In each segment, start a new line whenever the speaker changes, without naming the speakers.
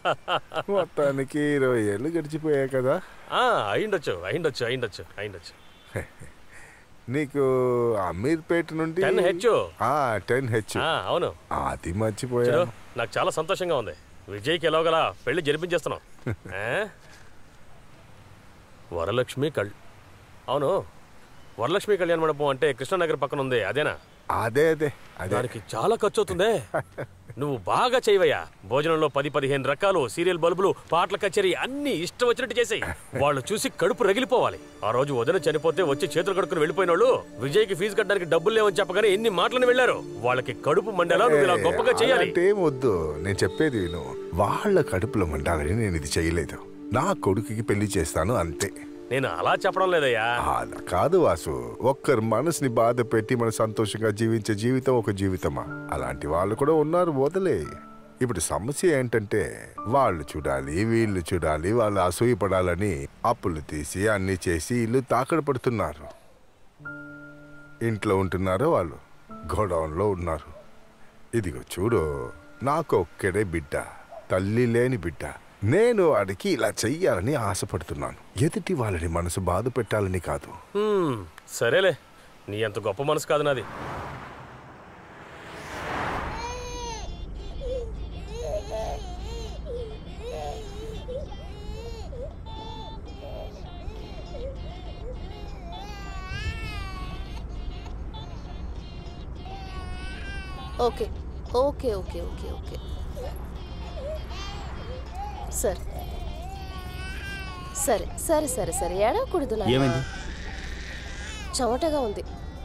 మొత్తానికి ఇరవై ఏళ్ళు గడిచిపోయాయి కదా
ఆ, అయిండొచ్చు అయిండొచ్చు అయిండొచ్చు అయిండొచ్చు
నీకు అమీర్పేట నుండి
టెన్ హెచ్
టెన్ హెచ్
ఆ, అవును
అది మర్చిపోయా
చూడు నాకు చాలా సంతోషంగా ఉంది విజయ్కి ఎలాగలా పెళ్లి జరిపించేస్తున్నాం ఆ? వరలక్ష్మి కళ్ అవును వరలక్ష్మి కళ్యాణ మండపం అంటే కృష్ణానగర్ పక్కన ఉంది అదేనా
అదే అదే అదే
దానికి చాలా ఖర్చు అవుతుందే నువ్వు బాగా చేయవయ్యా భోజనంలో పది పదిహేను రకాలు సీరియల్ బల్బులు పాటల కచేరీ అన్ని ఇష్టం వచ్చినట్టు చేసేయి వాళ్ళు చూసి కడుపు రగిలిపోవాలి ఆ రోజు వదిన చనిపోతే వచ్చి చేతులు కడుక్కుని వెళ్ళిపోయిన వాళ్ళు విజయ్కి ఫీజు కట్టడానికి డబ్బులు లేవని చెప్పగానే ఎన్ని మాటలను వెళ్ళారు వాళ్ళకి కడుపు మండేలా నువ్వు ఇలా గొప్పగా చేయాలి
అలాంటి ఏం వద్దు నేను చెప్పేది విను వాళ్ళ కడుపులో మండాలని నేను ఇది చేయలేదు నా కొడుకుకి పెళ్లి చేస్తాను అంతే
నేను అలా చెప్పడం లేదయ్యా
అలా కాదు వాసు ఒక్కరి మనసుని బాధ పెట్టి మన సంతోషంగా జీవించే జీవితం ఒక జీవితమా అలాంటి వాళ్ళు కూడా ఉన్నారు వదలే ఇప్పుడు సమస్య ఏంటంటే వాళ్ళు చూడాలి వీళ్ళు చూడాలి వాళ్ళు అసూయపడాలని అప్పులు తీసి అన్ని చేసి ఇల్లు తాకడ పడుతున్నారు ఇంట్లో ఉంటున్నారో వాళ్ళు గోడౌన్లో ఉన్నారు ఇదిగో చూడు నాకు ఒక్కడే బిడ్డ తల్లి లేని బిడ్డ నేను వాడికి ఇలా చెయ్యాలని ఆశపడుతున్నాను ఎదుటి వాళ్ళని మనసు బాధ పెట్టాలని కాదు
హ్మ్, సరేలే నీ అంత గొప్ప మనసు కాదు నాది
okay okay okay okay okay సరే సరే సరే సరే సరే ఏడవకూడదు నాన్న.
ఏమైంది
చెమటగా ఉంది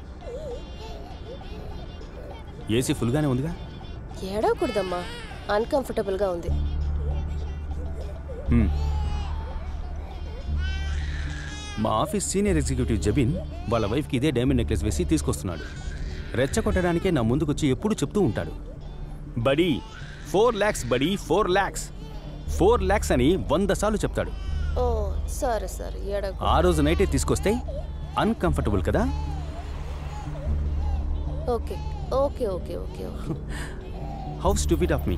ఏసీ ఫుల్గానే ఉందిగా
ఏడవకూడదమ్మా అన్కంఫర్టబుల్గా ఉంది
హ్మ్. మా ఆఫీస్ సీనియర్ ఎగ్జిక్యూటివ్ జబిన్ వాళ్ళ వైఫ్కి ఇదే డైమండ్ నెక్లెస్ వేసి తీసుకొస్తున్నాడు రెచ్చగొట్టడానికే నా ముందుకొచ్చి ఎప్పుడు చెప్తూ ఉంటాడు buddy four lakhs buddy four lakhs four lakhs అని వంద సార్లు చెప్తాడు
ఓ సరే సరే ఏడవ
ఆ రోజు నైటే తీసుకొస్తే అన్కంఫర్టబుల్ కదా
okay okay okay okay okay
how stupid of me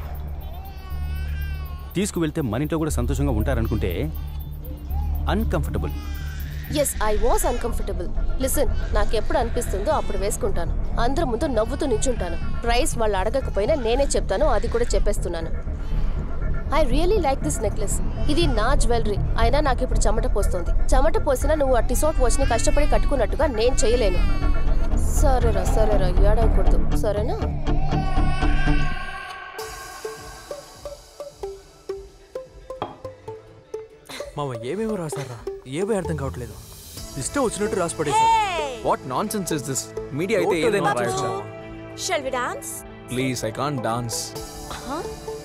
తీసుకువెళ్తే మన ఇంట్లో కూడా సంతోషంగా ఉంటారనుకుంటే uncomfortable
yes I was uncomfortable listen నాకు ఎప్పుడు అనిపిస్తుందో అప్పుడు వేసుకుంటాను అందరి ముందు నవ్వుతూ నించుంటాను ప్రైస్ వాళ్ళు అడగకపోయినా నేనే చెప్తాను అది కూడా చెప్పేస్తున్నాను I really like this necklace ఇది నా జ్యువెలరీ అయినా నాకు ఇప్పుడు చెమట పోస్తుంది చెమట పోసినా నువ్వు ఆ టిసోట్ వాచ్ని కష్టపడి కట్టుకున్నట్టుగా నేను చేయలేను సరేరా సరేరా ఏడవకూడదు సరేనా
మామ ఏమేమో రాశారా ఏమీ అర్థం కావట్లేదు ఇష్టం వచ్చినట్టు రాసి పడేశారు
what nonsense is this media అయితే ఏదైనా రాయొచ్చా
Shall we dance?
Please I can't dance
Huh?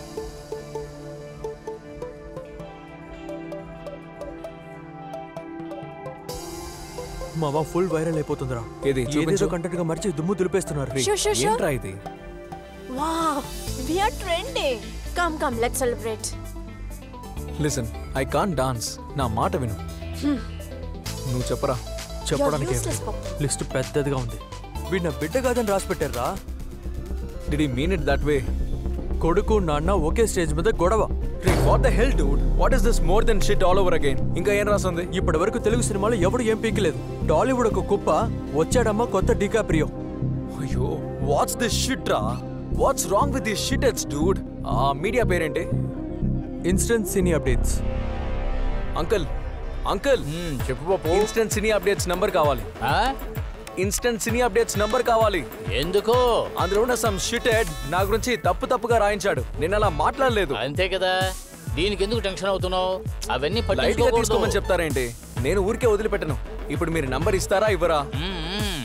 మామ ఫుల్ వైరల్ అయిపోతుందిరా
ఏది
ఏదేదో
చూపించు
కంటెంట్ గా మర్చి దుమ్ము దులిపేస్తున్నారు
Sure, sure, sure.
ఏంట్రా ఇది
Wow, we are trending. Come, come, let's celebrate.
Listen I can't dance నా మాట విను నువ్వు చెప్పరా
చెప్పడానికి
useless, Papa.
లిస్ట్ పెద్దదిగా ఉంది వీడు నా బిడ్డ కాదని రాసి పెట్టారా
did he mean it that way
కొడుకు నాన్న ఒకే స్టేజ్ మీద గొడవ
what the hell dude what is this more than shit all over again ఇంకా ఏం రాస్తుంది
ఇప్పటి వరకు తెలుగు సినిమాలో ఎవడు ఏం పీకలేదు టాలీవుడ్ ఒక కుప్ప వచ్చాడమ్మా కొత్త డికాప్రియో
అయ్యో వాట్స్ దిస్ షిట్ రా what's wrong with this shit it's dude ఆ మీడియా పేరేంటి
instant cine updates
uncle uncle
చెప్పు బాపు
ఇన్స్టెంట్ సినీ అప్డేట్స్ నంబర్ కావాలి
ఆ?
ఇన్స్టెంట్ సినీ అప్డేట్స్ నంబర్ కావాలి
ఎందుకు
అందులో ఉన్న సమ్ షిట్ హెడ్ నా గురించి తప్పు తప్పుగా రాయించాడు నేను అలా మాట్లాడలేదు
అంతే కదా దీనికి ఎందుకు టెన్షన్ అవుతున్నావు అవన్నీ
లైట్ గా
పట్టించుకోకూడదు
తీసుకోమని చెప్తారేంటి నేను ఊరికే వదిలిపెట్టను ఇప్పుడు మీరు నంబర్ ఇస్తారా ఇవ్వరా
మ్మ్, మ్మ్.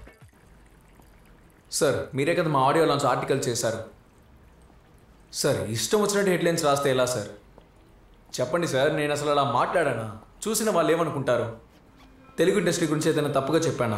సార్ మీరే కదా మా ఆడియో లాంచ్ ఆర్టికల్ చేశారు సార్ ఇష్టం వచ్చినట్టు హెడ్లైన్స్ రాస్తే ఎలా సార్ చెప్పండి సార్ నేను అసలు అలా మాట్లాడానా చూసిన వాళ్ళు ఏమనుకుంటారు తెలుగు ఇండస్ట్రీ గురించి ఏదైనా తప్పుగా చెప్పానా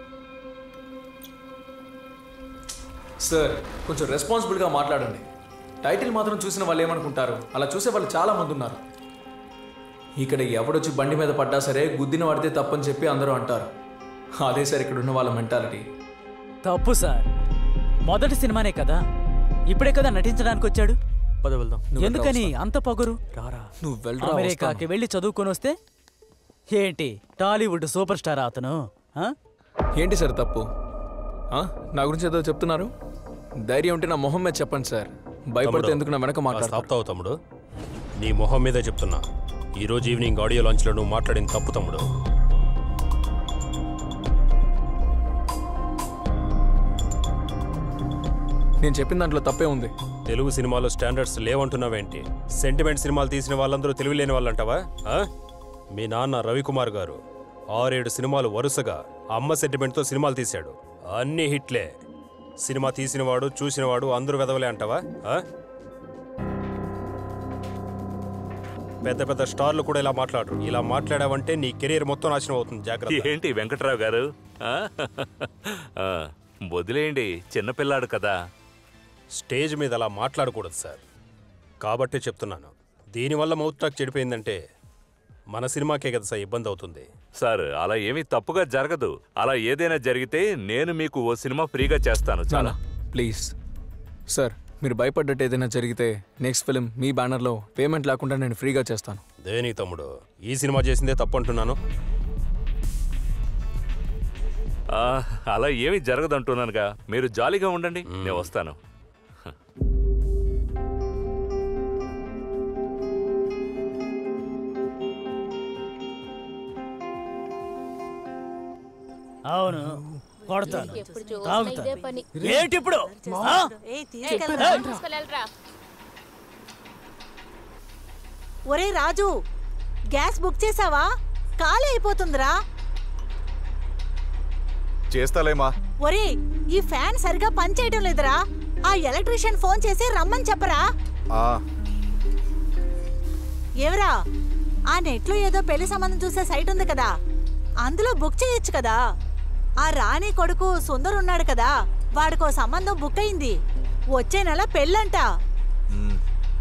సార్ కొంచెం రెస్పాన్సిబుల్గా మాట్లాడండి టైటిల్ మాత్రం చూసిన వాళ్ళు ఏమనుకుంటారు అలా చూసే వాళ్ళు చాలా మంది ఉన్నారు ఇక్కడ ఎవడొచ్చి బండి మీద పడ్డా సరే గుద్దిన పడితే తప్పని చెప్పి అందరూ అంటారు అదే సార్ ఇక్కడ ఉన్న వాళ్ళ మెంటాలిటీ
తప్పు సార్ మొదటి సినిమానే కదా ఇప్పుడే కదా నటించడానికి వచ్చాడు
పద వెళ్దాం
నువ్వు
ఎందుకని
వెళ్ళరా
అంత పొగరు
రారా
నువ్వు వెళ్ళరా
అమెరికాకి
వస్తాను.
వెళ్ళి చదువుకొని వస్తే ఏంటి టాలీవుడ్ సూపర్ స్టార్ అతను ఆ?
ఏంటి సార్ తప్పు ఆ? నా గురించి ఏదో చెప్తున్నారు ధైర్యం ఉంటే నా మొహం మీద చెప్పండి సార్ భయపడితే ఎందుకు నా వెనక మాట్లాడతారు
ఆపుతావు తమ్ముడు నీ మొహం మీదే చెప్తున్నా ఈ రోజు ఈవినింగ్ ఆడియో లాంచ్లో నువ్వు మాట్లాడింది తప్పు తమ్ముడు
నేను చెప్పిన దాంట్లో తప్పే ఉంది
తెలుగు సినిమాలో స్టాండర్డ్స్ లేవంటున్నావేంటి సెంటిమెంట్ సినిమాలు తీసిన వాళ్ళందరూ తెలివిలేని వాళ్ళంటావా ఆ? మీ నాన్న రవికుమార్ గారు ఆరేడు సినిమాలు వరుసగా అమ్మ సెంటిమెంట్తో సినిమాలు తీశాడు అన్ని హిట్లే సినిమా తీసినవాడు చూసినవాడు అందరూ వెదవలే అంటావా ఆ? పెద్ద పెద్ద స్టార్లు కూడా ఇలా మాట్లాడరు ఇలా మాట్లాడావంటే నీ కెరీర్ మొత్తం నాశనం అవుతుంది జాగ్రత్త
ఏంటి వెంకట్రావు గారు ఆ? ఆ, వదిలేయండి చిన్నపిల్లాడు కదా
స్టేజ్ మీద అలా మాట్లాడకూడదు సార్ కాబట్టే చెప్తున్నాను దీనివల్ల మౌత్ టాక్ చెడిపోయిందంటే మన సినిమాకే కదా సార్ ఇబ్బంది అవుతుంది
సార్ అలా ఏమీ తప్పుగా జరగదు అలా ఏదైనా జరిగితే నేను మీకు ఓ సినిమా ఫ్రీగా చేస్తాను చాలా
ప్లీజ్ సార్ మీరు భయపడ్డట్టు ఏదైనా జరిగితే నెక్స్ట్ ఫిలిం మీ బ్యానర్లో పేమెంట్ లేకుండా నేను ఫ్రీగా చేస్తాను
దేని తమ్ముడు ఈ సినిమా చేసిందే తప్పు అంటున్నాను
ఆ, అలా ఏమీ జరగదు అంటున్నానుగా మీరు జాలీగా ఉండండి నేను వస్తాను
అవును కొడతాను
ఎప్పుడు చూసినా
తాగుతాను.
ఇదే పని
ఏంటి ఇప్పుడు ఆ?
తీసుకెళ్ళరా
ఒరే రాజు గ్యాస్ బుక్ చేసావా ఖాళీ అయిపోతుందిరా
చేస్తాలేమా
ఒరే ఈ ఫ్యాన్ సరిగా పనిచేయడం లేదురా ఆ ఎలక్ట్రీషియన్ ఫోన్ చేసి రమ్మని చెప్పరా
ఆ,
ఏవరా ఆ నెట్లో ఏదో పెళ్లి సంబంధం చూసే సైట్ ఉంది కదా అందులో బుక్ చేయొచ్చు కదా ఆ రాణి కొడుకు సుందర్ ఉన్నాడు కదా వాడికో సంబంధం బుక్ అయింది వచ్చే నెల పెళ్ళంట
మ్,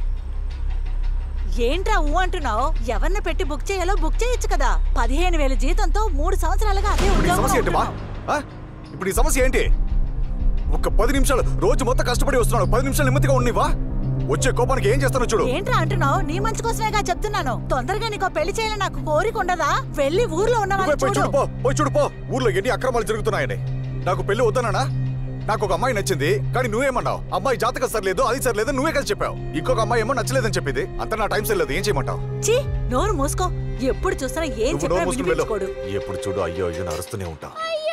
ఏంట్రా ఊ అంటున్నావు ఎవరిని పెట్టి బుక్ చేయాలో బుక్ చేయొచ్చు కదా పదిహేను వేల జీతంతో మూడు సంవత్సరాలుగా అదే
ఇప్పుడు ఈ
ఉద్యోగంలో
సమస్య ఏంటి మా
ఉంటున్నావు.
ఆ? ఇప్పుడు ఈ సమస్య ఏంటి ఒక్క పది నిమిషాలు రోజు మొత్తం కష్టపడి వస్తున్నాడు పది నిమిషాలు నెమ్మదిగా ఉన్నివా వచ్చే కోపానికి ఏం చేస్తానో చూడు
ఏంట్రా అంటున్నావు నీ మంచి కోసమేగా చెప్తున్నాను తొందరగా నీకో పెళ్లి చేయాలని నాకు కోరిక ఉండదా వెళ్ళి ఊర్లో ఉన్న
నువ్వే
వాళ్ళని
పోయి
చూడు
చూడు పో పోయి చూడు పో ఊర్లో ఎన్ని అక్రమాలు జరుగుతున్నాయని నాకు పెళ్లి వద్దనా నాకు ఒక అమ్మాయి నచ్చింది కానీ నువ్వేమన్నావు అమ్మాయి జాతక సరిలేదు అది సరిలేదు నువ్వే కదా చెప్పావు ఇంకొక అమ్మాయి ఏమో నచ్చలేదని చెప్పింది అంత నా టైం సరిలేదు ఏం చేయమంటావు
ఛీ నోరు మూసుకో ఎప్పుడు చూసినా ఏం
నువ్వు
చెప్పినా
నోరు మూసుకుని వెళ్ళు
వినిపించుకోడు
ఎప్పుడు చూడు అయ్యో అయ్యో అని అరుస్తూనే ఉంటా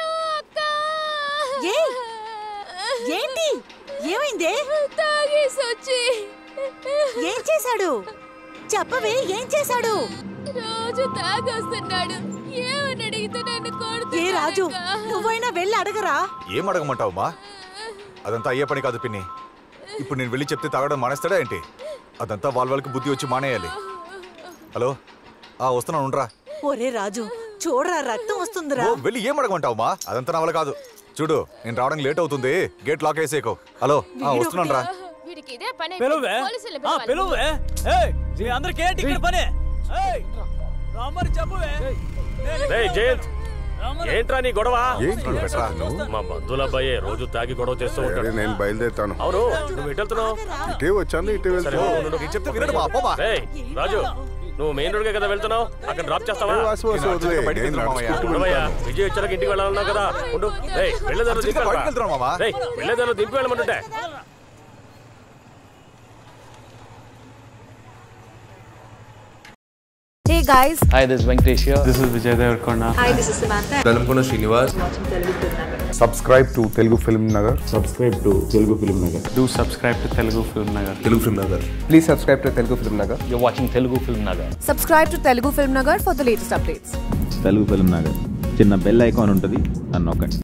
ఏయ్, ఏంటి ఏమైందే
తాగేసి వచ్చి
ఏం చేశాడు చెప్పవే ఏం చేశాడు
రోజు తాగొస్తున్నాడు ఏమని అడిగితే నన్ను
ఏ రాజు
కొడుతున్నాడక్క.
నువ్వైనా వెళ్ళి అడగరా
ఏం అడగమంటావు మా అదంతా అయ్యే పని కాదు పిన్ని ఇప్పుడు నేను వెళ్ళి చెప్తే తాగడం మానేస్తాడా ఏంటి అదంతా వాళ్ళ వాళ్ళకి బుద్ధి వచ్చి మానేయాలి హలో ఆ వస్తున్నాను ఉండరా
ఒరే రాజు చూడరా రక్తం వస్తుందిరా
ఓ వెళ్ళి ఏం అడగమంటావు మా అదంతా నా వల్ల కాదు చూడు నేను రావడానికి లేట్ అవుతుంది గేట్ లాక్ వేసేకో హలో ఆ వస్తున్నాను రా
వీడికి ఇదే పని
పిలువే
పోలీసులు
ఆ, పిలువే ఏయ్, మీ అందరికి ఏంటి ఇక్కడ పని ఏయ్, రమ్మని చెప్పువే నేను
రేయ్ జయంత్
రమ్మని-
ఏంట్రా నీ గొడవ
ఏంటి బెట్రా నువ్వు
మా బంధువుల అబ్బాయే రోజు తాగి గొడవ చేస్తూ
సరే,
ఉంటాడు
నేను బయలుదేరుతాను
అవును నువ్వు ఎటు వెళ్తున్నావు
ఇటే వచ్చాను ఇటే
సరే
వెళ్తాను
ఉండు, ఉండు.
నేను చెప్తే వినడు మా అప్పమా
రేయ్ రాజు నువ్వు మెయిన్ రోడ్కే కదా వెళ్తున్నావు అక్కడ డ్రాప్ చేస్తావా
వాసు వాసు వదిలే
బయటికి
నేను
వెళ్తున్నాను మామయ్య.
నడుచుకుంటూ
ఉండవయ్యా
వెళ్తాను
విజయ్ వచ్చాక ఇంటికి వెళ్ళాలన్నావు కదా ఉండు రేయ్ వెళ్ళేదాన్ని
అర్జెంట్గా
దింపి
బయటికి వెళ్తున్నాం మామ.
రేయ్ వెళ్ళేదాన్ని దింపి వెళ్ళమంటుంటే
Hey guys,
Hi, this is Venkatesh here.
This is Vijay Devarkonda.
hi, this is Samantha.
Dalamkona Srinivas.
Subscribe to Telugu film Nagar
Subscribe to Telugu Film Nagar. Do subscribe to Telugu Film Nagar. Telugu Film Nagar.
Please subscribe to Telugu Film Nagar. You're watching Telugu Film Nagar.
Subscribe to Telugu Film Nagar for the latest updates.
Telugu film Nagar చిన్న bell icon ఉంటుంది అని నొక్కండి